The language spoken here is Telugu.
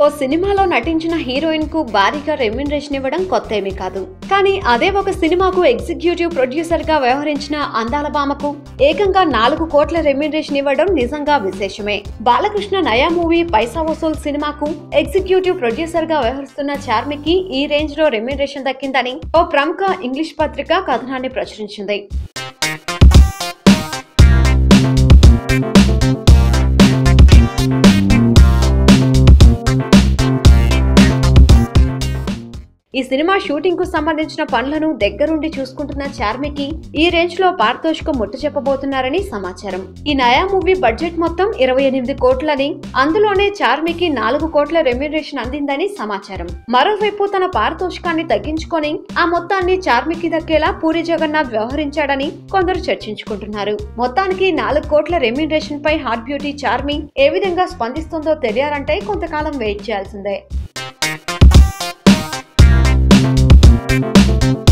ఓ సినిమాలో నటించిన హీరోయిన్ కు భారీగా రెమ్యునరేషన్ ఇవ్వడం కొత్త ఏమీ కాదు కానీ అదే ఒక సినిమాకు ఎగ్జిక్యూటివ్ ప్రొడ్యూసర్ గా వ్యవహరించిన అందాల భామకు ఏకంగా నాలుగు కోట్ల రెమ్యునరేషన్ ఇవ్వడం నిజంగా విశేషమే బాలకృష్ణ నయా మూవీ పైసా వసూల్ సినిమాకు ఎగ్జిక్యూటివ్ ప్రొడ్యూసర్ గా వ్యవహరిస్తున్న చార్మికి ఈ రేంజ్ లో రెమ్యునరేషన్ దక్కిందని ఓ ప్రముఖ ఇంగ్లీష్ పత్రిక కథనాన్ని ప్రచురించింది ఈ సినిమా షూటింగ్ కు సంబంధించిన పనులను దగ్గరుండి చూసుకుంటున్న చార్మికి ఈ రేంజ్ లో పారితోషికం ముట్టు చెప్పబోతున్నారని సమాచారం ఈ నయా మూవీ బడ్జెట్ మొత్తం ఇరవై ఎనిమిది కోట్లని అందులోనే చార్మికి నాలుగు కోట్ల రెమ్యునరేషన్ అందిందని సమాచారం మరోవైపు తన పారితోషికాన్ని తగ్గించుకొని ఆ మొత్తాన్ని చార్మికి దక్కేలా పూరి జగన్నాథ్ వ్యవహరించాడని కొందరు చర్చించుకుంటున్నారు మొత్తానికి నాలుగు కోట్ల రెమ్యునరేషన్ పై హాట్ బ్యూటీ చార్మి ఏ విధంగా స్పందిస్తుందో తెలియాలంటే కొంతకాలం వెయిట్ చేయాల్సిందే